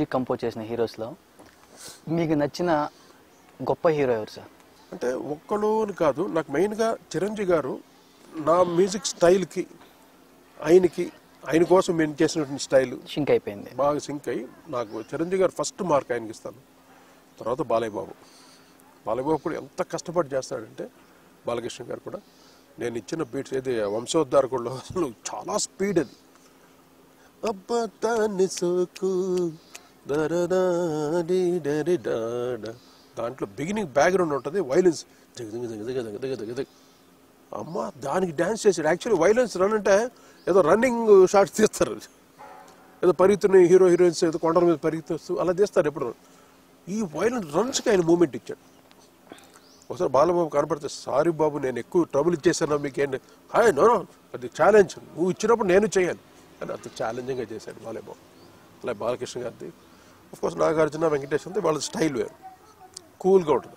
Music compose చేసిన హీరోస్లో మీకు నచ్చిన గొప్ప హీరో ఎవరు సార్ అంటే ఒక్కడు అని కాదు నాకు మెయిన్గా చిరంజీవి గారు నా మ్యూజిక్ స్టైల్కి ఆయనకి ఆయన కోసం నేను చేసినటువంటి స్టైల్ షింక్ అయిపోయింది బాగా సింక్ అయ్యి నాకు చిరంజీవి గారు ఫస్ట్ మార్క్ ఆయనకి ఇస్తాను తర్వాత బాలయ్య బాబు బాలయ్య బాబు కూడా ఎంత కష్టపడి చేస్తాడంటే బాలకృష్ణ గారు కూడా నేను ఇచ్చిన బీట్స్ ఏది వంశోద్ధారకుల్లో అసలు చాలా స్పీడ్ అది అబ్బా దాన్ని సోకు దరదా డి డరి డాడ. దాంట్లో బిగినింగ్ బ్యాక్గ్రౌండ్ ఉంటుంది వైలెన్స్ దిగ దిగ దిగ దిగ దిగ దిగ దిగ దిగ. అమ్మ దానికి డాన్స్ చేసాడు యాక్చువల్లీ వైలెన్స్ రన్ అంటే ఏదో రన్నింగ్ షాట్స్ తీస్తారు ఏదో పరిగెత్తున్న హీరో హీరోయిన్స్ ఏదో కొండల మీద పరిగెత్తు అలా తీస్తారు ఎప్పుడు ఈ వైలెంట్ రన్స్కి ఆయన మూమెంట్ ఇచ్చాడు ఒకసారి బాలబాబు కనపడితే సారీ బాబు నేను ఎక్కువ ట్రబుల్ ఇచ్చేసాను మీకేంటి హాయ్ నో నో అది ఛాలెంజ్ నువ్వు ఇచ్చినప్పుడు నేను చేయాలి అని అంత ఛాలెంజింగ్గా చేశాడు బాలబాబు అలా బాలకృష్ణ గారిది కోర్స్ నాగార్జున వెంకటేష్ అంతే వాళ్ళ స్టైల్ వేరు కూల్గా ఉంటుంది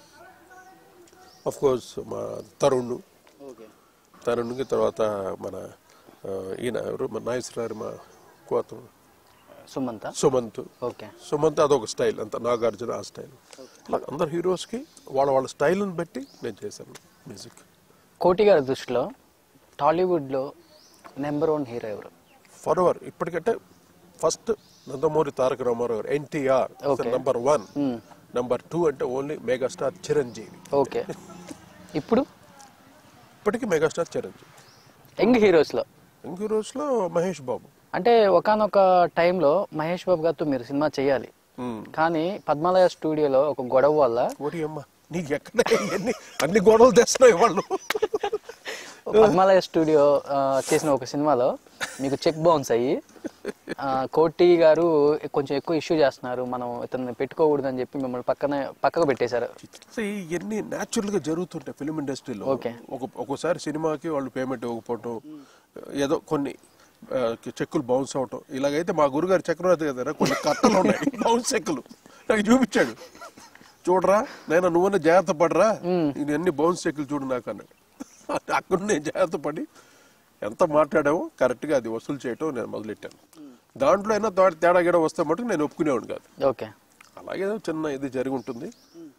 కోర్స్ మా తరుణ్ తరుణ్కి తర్వాత మన ఆ, ఈయన ఎవరు మన నాగేశ్వరరావు మా కోత సుమంత సుమంత్ ఓకే సుమంత్ అదొక స్టైల్ అంత నాగార్జున ఆ స్టైల్ అలా అందరు హీరోస్కి వాళ్ళ వాళ్ళ స్టైల్ని బట్టి నేను చేశాను మ్యూజిక్ కోటి గారి దృష్టిలో టాలీవుడ్లో నెంబర్ వన్ హీరో ఎవరు ఫర్ ఎవర్ ఇప్పటికంటే ఫస్ట్ నందమూరి తారక రామారావు గారు NTR Okay. Number one number two అంటే ఓన్లీ మెగాస్టార్ చిరంజీవి ఓకే ఇప్పుడు ఇప్పటికీ మెగాస్టార్ చిరంజీవి యంగ్ హీరోస్లో ఇంక హీరోస్లో మహేష్ బాబు అంటే ఒకనొక టైంలో మహేష్ బాబు గారితో మీరు సినిమా చేయాలి మ్మ్. కానీ పద్మాలయ స్టూడియోలో ఒక గొడవ వల్ల ఓడి అమ్మ నీకు ఎక్కడ ఎన్ని అన్ని గొడవలు తెస్తున్నాయి వాళ్ళు పద్మాలయ స్టూడియో ఆ, చేసిన ఒక సినిమాలో మీకు చెక్ బౌన్స్ అయ్యి ఆ, కోటి గారు కొంచెం ఎక్కువ ఇష్యూ చేస్తున్నారు మనం ఇతన్ని పెట్టుకోకూడదు అని చెప్పి మిమ్మల్ని పక్కన పక్కకు పెట్టేశారు ఇవన్నీ న్యాచురల్ గా జరుగుతుంటాయి ఫిలిం ఇండస్ట్రీలో Okay. ఒక ఒక్కోసారి సినిమాకి వాళ్ళు పేమెంట్ ఇవ్వకపోవటం ఏదో కొన్ని ఆ, చెక్కులు బౌన్స్ అవటం ఇలాగైతే మా గురుగారు చక్రవర్తి కదా కొన్ని కట్టలు ఉన్నాయి బౌన్స్ చెక్కులు నాకు చూపించాడు చూడరా నేను నువ్వన్నా జాగ్రత్త పడరా ఇవన్నీ బౌన్స్ చెక్కులు చూడు నాకు అన్నాడు అక్కడ నేను జాగ్రత్త పడి ఎంత మాట్లాడామో కరెక్ట్గా అది వసూలు చేయటం నేను మొదలెట్టాను దాంట్లో అయినా తా- తేడా గీడ వస్తే మటుకు నేను ఒప్పుకునేవాడు కాదు ఓకే అలాగే ఏదో చిన్న ఇది జరిగి ఉంటుంది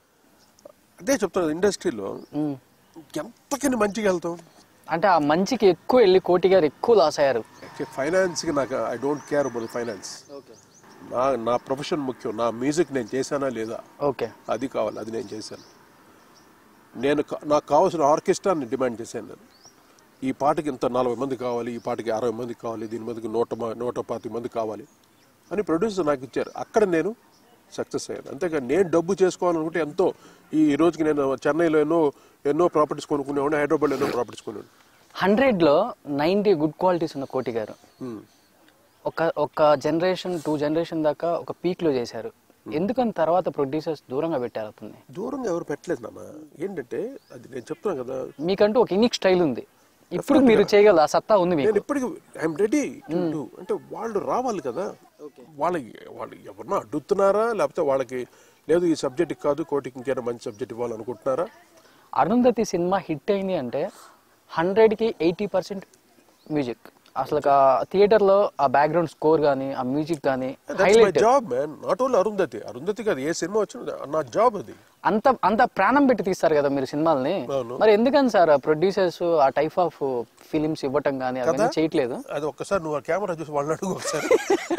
అదే చెప్తున్నది ఇండస్ట్రీలో ఎంతకని మంచిగా వెళ్తాం అంటే ఆ మంచికి ఎక్కువ వెళ్ళి కోటి గారు ఎక్కువ లాస్ అయ్యారు ఫైనాన్స్కి నాకు I don't care about finance నా నా ప్రొఫెషన్ ముఖ్యం నా మ్యూజిక్ నేను చేశానా లేదా ఓకే అది కావాలి అది నేను చేశాను నేను కా- నాకు కావాల్సిన ఆర్కెస్ట్రాని డిమాండ్ చేశాను నేను ఈ పాటకి ఇంత నలభై మంది కావాలి ఈ పాటకి అరవై మంది కావాలి దీని మందికి నూట మ- నూట పాతి మంది కావాలి అని ప్రొడ్యూసర్ నాకు ఇచ్చారు అక్కడ నేను సక్సెస్ అయ్యాను అంతేకాని నేను డబ్బు చేసుకోవాలనుకుంటే ఎంతో ఈ ఈ రోజుకి నేను చెన్నైలో ఎన్నో ఎన్నో ప్రాపర్టీస్ కొనుక్కునేవాడిని హైదరాబాద్లో ఎన్నో ప్రాపర్టీస్ కొనేవాడిని హండ్రెడ్ లో నైన్టీ గుడ్ క్వాలిటీస్ ఉన్న కోటి గారు Hmm. ఒక ఒక జనరేషన్ టూ జనరేషన్ దాకా ఒక పీక్ లో చేశారు ఎందుకని తర్వాత ప్రొడ్యూసర్స్ దూరంగా పెట్టారు అతన్ని దూరంగా ఎవరు పెట్టలేదు నాన్న ఏంటంటే అది నేను చెప్తున్నాను కదా మీకంటూ ఒక యూనిక్ స్టైల్ ఉంది ఇప్పుడు మీరు చేయగల ఆ సత్తా ఉంది మీకు నేను ఇప్పటికి ఐఎమ్ రెడీ టు అంటే వాళ్ళు రావాలి కదా వాళ్ళకి వాళ్ళు ఎవరన్నా అడ్డుతున్నారా లేకపోతే వాళ్ళకి లేదు ఈ సబ్జెక్ట్ కాదు కోటికి ఇంకేమైనా మంచి సబ్జెక్ట్ ఇవ్వాలనుకుంటున్నారా అరుంధతి సినిమా హిట్ అయింది అంటే హండ్రెడ్ కి ఎయిటీ పర్సెంట్ మ్యూజిక్ అసలు థియేటర్ లో ఆ బ్యాక్గ్రౌండ్ స్కోర్ గానీ ఆ మ్యూజిక్ గానీ that's my highlight job man not only Arundhati Arundhati కాదు ఏ సినిమా వచ్చినా నా జాబ్ అది అంత అంత ప్రాణం పెట్టి తీస్తారు కదా మీరు సినిమాల్ని అవును. మరి ఎందుకని సార్ ప్రొడ్యూసర్స్ ఆ టైప్ ఆఫ్ ఫిలిమ్స్ ఇవ్వటం కానీ అవన్నీ చేయట్లేదు అది ఒక్కసారి నువ్వు ఆ కెమెరా చూసి వాళ్ళని అడుగు ఒకసారి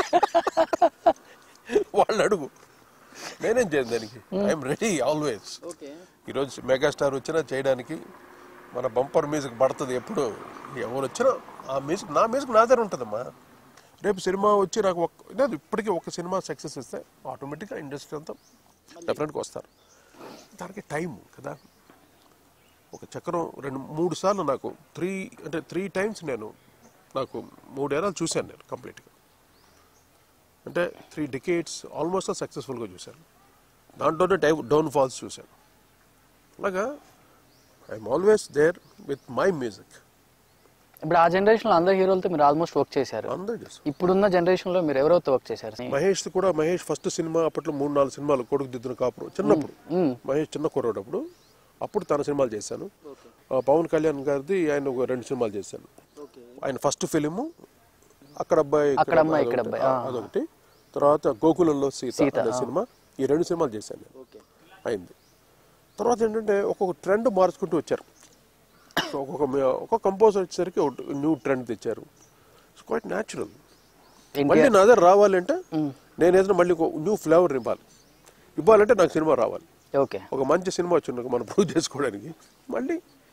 వాళ్ళని అడుగు నేనేం చేయను దానికి ఐఎమ్ రెడీ ఆల్వేస్ ఈరోజు మెగాస్టార్ వచ్చినా చేయడానికి మన బంపర్ మ్యూజిక్ పడుతుంది ఎప్పుడు ఎవరు వచ్చినా ఆ మ్యూజిక్ నా మ్యూజిక్ నా దగ్గర ఉంటుందమ్మా రేపు సినిమా వచ్చి నాకు ఒక్క లేదు ఇప్పటికీ ఒక సినిమా సక్సెస్ ఇస్తే ఆటోమేటిక్గా ఇండస్ట్రీ అంతా డెఫినెట్గా వస్తారు దానికి టైం కదా ఒక చక్రం రెండు మూడు సార్లు నాకు త్రీ అంటే త్రీ టైమ్స్ నేను నాకు మూడేరాలు చూశాను నేను కంప్లీట్గా అంటే త్రీ డికేట్స్ ఆల్మోస్ట్ సక్సెస్ఫుల్గా చూశాను దాంట్లోనే టైం డౌన్ ఫాల్స్ చూశాను అలాగా I'm always there with my music ఇప్పుడు ఆ జనరేషన్ లో అందరు హీరోలతో మీరు ఆల్మోస్ట్ వర్క్ చేశారు అందరూ చేశారు ఇప్పుడున్న జనరేషన్ లో మీరు ఎవరెవరితో వర్క్ చేశారు మహేష్ కూడా మహేష్ ఫస్ట్ సినిమా అప్పట్లో మూడు నాలుగు సినిమాలు కొడుకు దిద్దున కాపురం చిన్నప్పుడు మహేష్ చిన్న కుర్రాడప్పుడు అప్పుడు తన సినిమాలు చేశాను ఆ, పవన్ కళ్యాణ్ గారిది ఆయన ఒక రెండు సినిమాలు చేశాను ఆయన ఫస్ట్ ఫిలిము అక్కడ అబ్బాయి అక్కడ అమ్మాయి, ఇక్కడ అబ్బాయి, ఆ. అదొకటి తర్వాత గోకులంలో సీత సీత, అనే ఆ. సినిమా ఈ రెండు సినిమాలు చేశాను నేను ఓకే అయింది తర్వాత ఏంటంటే ఒక్కొక్క ట్రెండ్ మార్చుకుంటూ వచ్చారు సో ఒక్కొక్క మే- ఒక్కొక్క కంపోజర్ వచ్చేసరికి న్యూ ట్రెండ్ తెచ్చారు ఇట్స్ క్వైట్ న్యాచురల్ మళ్ళీ నా దగ్గర రావాలంటే నేను ఏదైనా మళ్ళీ న్యూ ఫ్లేవర్ ఇవ్వాలి ఇవ్వాలంటే నాకు సినిమా రావాలి ఓకే ఒక మంచి సినిమా వచ్చింది మనం ప్రూవ్ చేసుకోవడానికి మళ్ళీ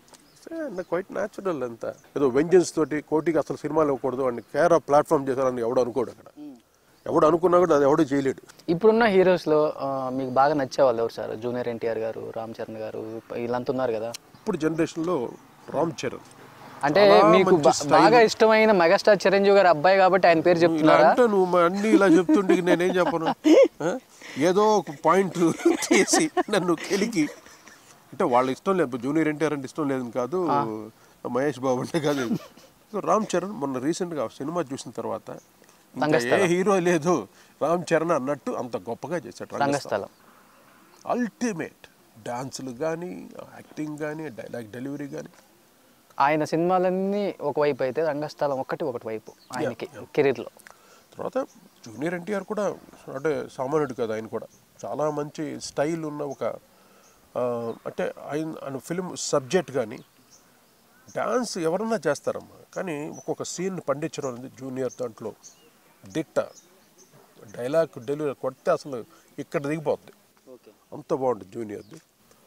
క్వైట్ న్యాచురల్ అంతా ఏదో వెంజన్స్ తోటి కోటికి అసలు సినిమాలు ఇవ్వకూడదు అని కేర్ ఆఫ్ ప్లాట్ఫామ్ చేశారని ఎవడు అనుకోడు అక్కడ ఎవడు అనుకున్నా కూడా అది ఎవడు చేయలేడు ఇప్పుడున్న హీరోస్లో ఆ, మీకు బాగా నచ్చేవాళ్ళు ఎవరు సార్ జూనియర్ ఎన్టీఆర్ గారు రామ్ చరణ్ గారు వీళ్ళంతా ఉన్నారు కదా ఇప్పుడు జనరేషన్లో రామ్ చరణ్ అంటే చాలా మీకు మంచి బా- బాగా ఇష్టమైన మెగాస్టార్ చిరంజీవి గారు అబ్బాయి కాబట్టి ఆయన పేరు ఇలా చెప్తున్నారా అంటే నువ్వు మా అన్ని ఇలా చెప్తుంటే నేనేం చెప్పను ఆ? ఏదో ఒక పాయింట్ తీసి నన్ను కెలికి అంటే వాళ్ళ ఇష్టం లేదు జూనియర్ ఎన్టీఆర్ అంటే ఇష్టం లేదని కాదు మహేష్ బాబు అంటే కాదు సో రామ్ చరణ్ మొన్న రీసెంట్గా ఆ సినిమా చూసిన తర్వాత ఇంకా ఏ హీరో లేదు రామ్ చరణ్ అన్నట్టు అంత గొప్పగా చేశాడు రంగస్థలం రంగస్థలం అల్టిమేట్ డాన్సులు కానీ యాక్టింగ్ కానీ డైలాగ్ డెలివరీ కానీ ఆయన సినిమాలన్నీ ఒకవైపు అయితే రంగస్థలం ఒక్కటి ఒకటి వైపు ఆయనకి కెరీర్లో తర్వాత జూనియర్ ఎన్టీఆర్ కూడా అంటే సామాన్యుడు కదా ఆయన కూడా చాలా మంచి స్టైల్ ఉన్న ఒక ఆ, అంటే ఆయన ఆయన ఫిలిం సబ్జెక్ట్ కానీ డాన్స్ ఎవరన్నా చేస్తారమ్మా కానీ ఒక్కొక్క సీన్ పండించడం అనేది జూనియర్ దాంట్లో దిట్ట డైలాగ్ డెలివరీ కొడితే అసలు ఇక్కడ దిగిపోద్ది అంత బాగుంటుంది జూనియర్ది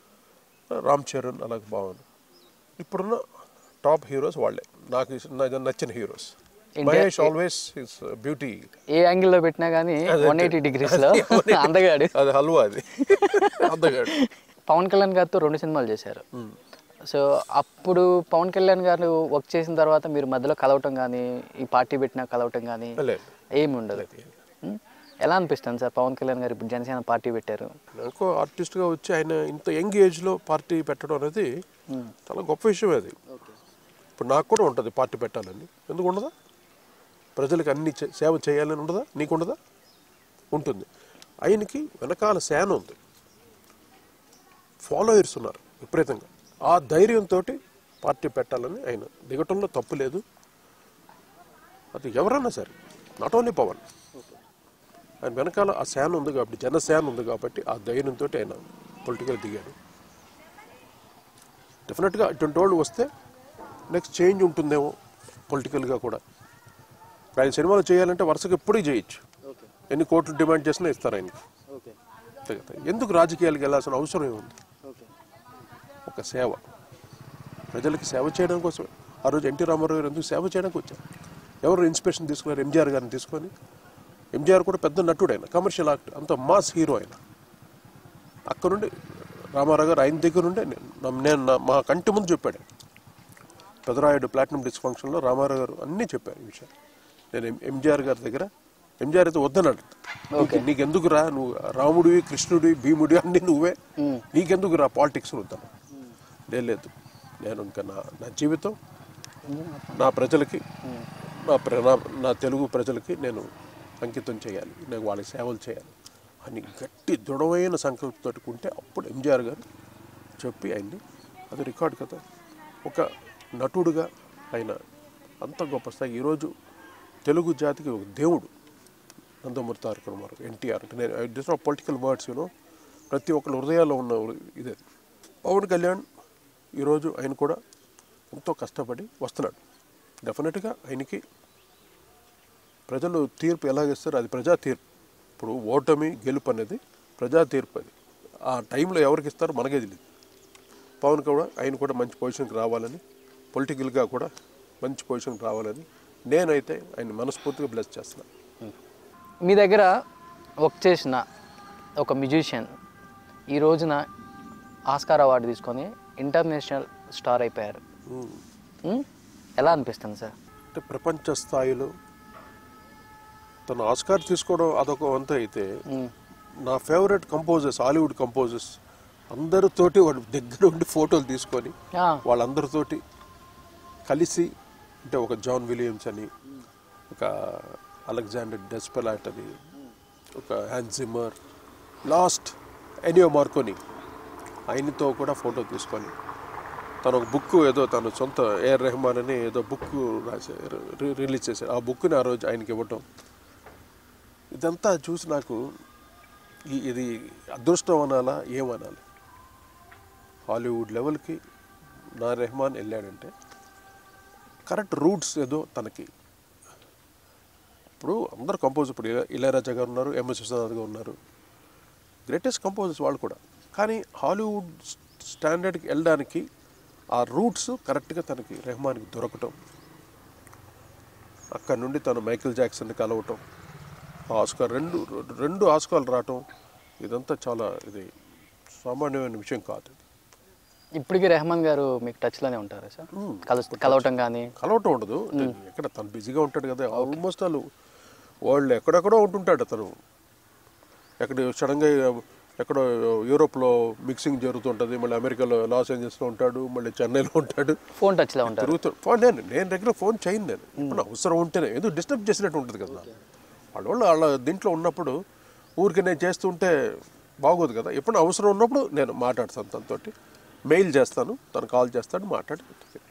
రామ్ చరణ్ అలాగే బాగుంది ఇప్పుడున్న టాప్ హీరోస్ వాళ్ళే నాకు ఇస్- నాకు నచ్చిన heroes Mahesh always is beauty ఏ యాంగిల్లో పెట్టినా కానీ వన్ ఎయిటీ డిగ్రీస్లో అందగాడు అది హల్వా అది అందగాడు పవన్ కళ్యాణ్ గారితో రెండు సినిమాలు చేశారు సో అప్పుడు పవన్ కళ్యాణ్ గారు వర్క్ చేసిన తర్వాత మీరు మధ్యలో కలవటం కానీ ఈ పార్టీ పెట్టినా కలవటం కానీ లేదు ఏమి ఉండదు ఉం? ఎలా అనిపిస్తుంది సార్ పవన్ కళ్యాణ్ గారు ఇప్పుడు జనసేన పార్టీ పెట్టారు నాకు ఆర్టిస్ట్గా వచ్చి ఆయన ఇంత యంగ్ ఏజ్లో పార్టీ పెట్టడం అనేది చాలా గొప్ప విషయం అది ఇప్పుడు నాకు కూడా ఉంటుంది పార్టీ పెట్టాలని ఎందుకు ఉండదా ప్రజలకు అన్ని చే- సేవ చేయాలని ఉండదా నీకు ఉండదా ఉంటుంది ఆయనకి వెనకాల సేన ఉంది ఫాలోయర్స్ ఉన్నారు విపరీతంగా ఆ ధైర్యంతో పార్టీ పెట్టాలని ఆయన దిగటంలో తప్పు లేదు అది ఎవరన్నా సరే నాట్ ఓన్లీ పవన్ ఆయన వెనకాల ఆ శాన్ ఉంది కాబట్టి జనసేన ఉంది కాబట్టి ఆ ధైర్యంతో ఆయన పొలిటికల్ దిగాడు డెఫినెట్గా ఇటువంటి వాళ్ళు వస్తే నెక్స్ట్ చేంజ్ ఉంటుందేమో పొలిటికల్గా కూడా ఇప్పుడు ఆయన సినిమాలు చేయాలంటే వరుసగా ఎప్పుడూ చేయొచ్చు ఎన్ని కోట్లు డిమాండ్ చేసినా ఇస్తారు ఆయనకి అంతే కదా. ఎందుకు రాజకీయాలకు వెళ్ళాల్సిన అవసరం ఏముంది ఒక సేవ ప్రజలకి సేవ చేయడం కోసం ఆ రోజు ఎన్టీ రామారావు గారు ఎందుకు సేవ చేయడానికి వచ్చారు ఎవరు ఇన్స్పిరేషన్ తీసుకున్నారు ఎంజీఆర్ గారిని తీసుకొని ఎంజీఆర్ కూడా పెద్ద నటుడు ఆయన కమర్షియల్ యాక్టర్ అంత మాస్ హీరో ఆయన అక్కడ నుండి రామారావు గారు ఆయన దగ్గర నుండే నేను నేను నా- మా కంటి ముందు చెప్పాడు పెదరాయుడు ప్లాటినం డిస్క్ ఫంక్షన్లో రామారావు గారు అన్నీ చెప్పారు ఈ విషయం నేను ఎం- ఎంజీఆర్ గారి దగ్గర ఎంజీఆర్ అయితే వద్దన్నాడు నీకు- నీకెందుకు రా నువ్వు రాముడివి కృష్ణుడివి భీముడి అన్ని నువ్వే నీకెందుకు రా పాలిటిక్స్ వద్దాను లేదు లేదు నేను ఇంకా నా నా జీవితం నా ప్రజలకి నా ప్ర- నా- నా తెలుగు ప్రజలకి నేను అంకితం చేయాలి నేను వాళ్ళకి సేవలు చేయాలి అని గట్టి దృఢమైన సంకల్పంతో ఉంటే అప్పుడు ఎంజీఆర్ గారు చెప్పి ఆయన్ని అది రికార్డ్ కదా ఒక నటుడుగా ఆయన అంత గొప్ప స్థాయి ఈరోజు తెలుగు జాతికి ఒక దేవుడు నందమూరి తారక రామారావు ఎన్టీఆర్ అంటే నేను this not political words you know ప్రతి ఒక్కరి హృదయాల్లో ఉన్న ఇదే పవన్ కళ్యాణ్ ఈరోజు ఆయన కూడా ఎంతో కష్టపడి వస్తున్నాడు డెఫినెట్గా ఆయనకి ప్రజలు తీర్పు ఎలాగిస్తారు అది ప్రజా తీర్పు ఇప్పుడు ఓటమి గెలుపు అనేది ప్రజా తీర్పు అది ఆ టైంలో ఎవరికి ఇస్తారో మనకే తెలియదు పవన్ కూడా ఆయన కూడా మంచి పొజిషన్కి రావాలని పొలిటికల్గా కూడా మంచి పొజిషన్కి రావాలని నేనైతే ఆయన మనస్ఫూర్తిగా బ్లెస్ చేస్తున్నాను మీ దగ్గర వర్క్ చేసిన ఒక మ్యూజిషియన్ ఈ రోజున ఆస్కార్ అవార్డు తీసుకొని ఇంటర్నేషనల్ స్టార్ అయిపోయారు ఉమ్. ఉం? ఎలా అనిపిస్తుంది సార్ అంటే ప్రపంచ స్థాయిలో తను ఆస్కార్ తీసుకోవడం అదొక వంత అయితే ఉం. నా ఫేవరెట్ కంపోజర్స్ హాలీవుడ్ కంపోజర్స్ అందరితోటి వాడు దగ్గర ఉండి ఫోటోలు తీసుకొని ఆ, వాళ్ళందరితోటి కలిసి అంటే ఒక జాన్ విలియమ్స్ అని ఒక అలెగ్జాండర్ డెస్పెలాట్ అని ఒక హ్యాన్జిమర్ లాస్ట్ ఎనియో మార్కోని ఆయనతో కూడా ఫోటో తీసుకొని తను ఒక బుక్ ఏదో తను సొంత ఏఆర్ రెహమాన్ అని ఏదో బుక్ రాసి రి- రిలీజ్ చేశారు ఆ బుక్ని ఆ రోజు ఆయనకి ఇవ్వటం ఇదంతా చూసి నాకు ఈ- ఇది అదృష్టం అనాలా ఏమనాలి హాలీవుడ్ లెవెల్కి నా రెహమాన్ వెళ్ళాడంటే కరెక్ట్ రూట్స్ ఏదో తనకి ఇప్పుడు అందరు కంపోజ్ ఇప్పుడు ఇళ- ఇళయరాజా గారు ఉన్నారు ఎంఎస్ విశ్వనాథ్ గారు ఉన్నారు గ్రేటెస్ట్ కంపోజర్స్ వాళ్ళు కూడా కానీ హాలీవుడ్ స్టాండర్డ్కి వెళ్ళడానికి ఆ రూట్స్ కరెక్ట్గా తనకి రెహమాన్కి దొరకటం అక్కడ నుండి తను మైకిల్ జాక్సన్ని కలవటం ఆ ఆస్కార్ రెండు రెండు ఆస్కార్లు రావటం ఇదంతా చాలా ఇది సామాన్యమైన విషయం కాదు ఇప్పటికీ రెహమాన్ గారు మీకు టచ్ లోనే ఉంటారా సార్ కలు కలవటం కానీ కలవటం ఉండదు ఎక్కడ తను బిజీగా ఉంటాడు కదా ఆల్మోస్ట్ వాళ్ళు వాళ్ళు ఎక్కడెక్కడో ఉంటుంటాడు అతను ఎక్కడ సడన్గా ఎక్కడో యూరోప్లో మిక్సింగ్ జరుగుతుంటుంది మళ్ళీ అమెరికాలో లాస్ ఏంజల్స్లో ఉంటాడు మళ్ళీ చెన్నైలో ఉంటాడు ఫోన్ టచ్ లో ఉంటారు తిరుగుతూ ఫోన్ నేను నేను రెగ్యులర్ ఫోన్ చేయను నేను ఇప్పుడు అవసరం ఉంటేనే ఏదో డిస్టర్బ్ చేసినట్టు ఉంటుంది కదా వాళ్ళ వాళ్ళు వాళ్ళ దీంట్లో ఉన్నప్పుడు ఊరికి నేను చేస్తుంటే బాగోదు కదా ఎప్పుడు అవసరం ఉన్నప్పుడు నేను మాట్లాడతాను తనతోటి మెయిల్ చేస్తాను తను కాల్ చేస్తాడు మాట్లాడి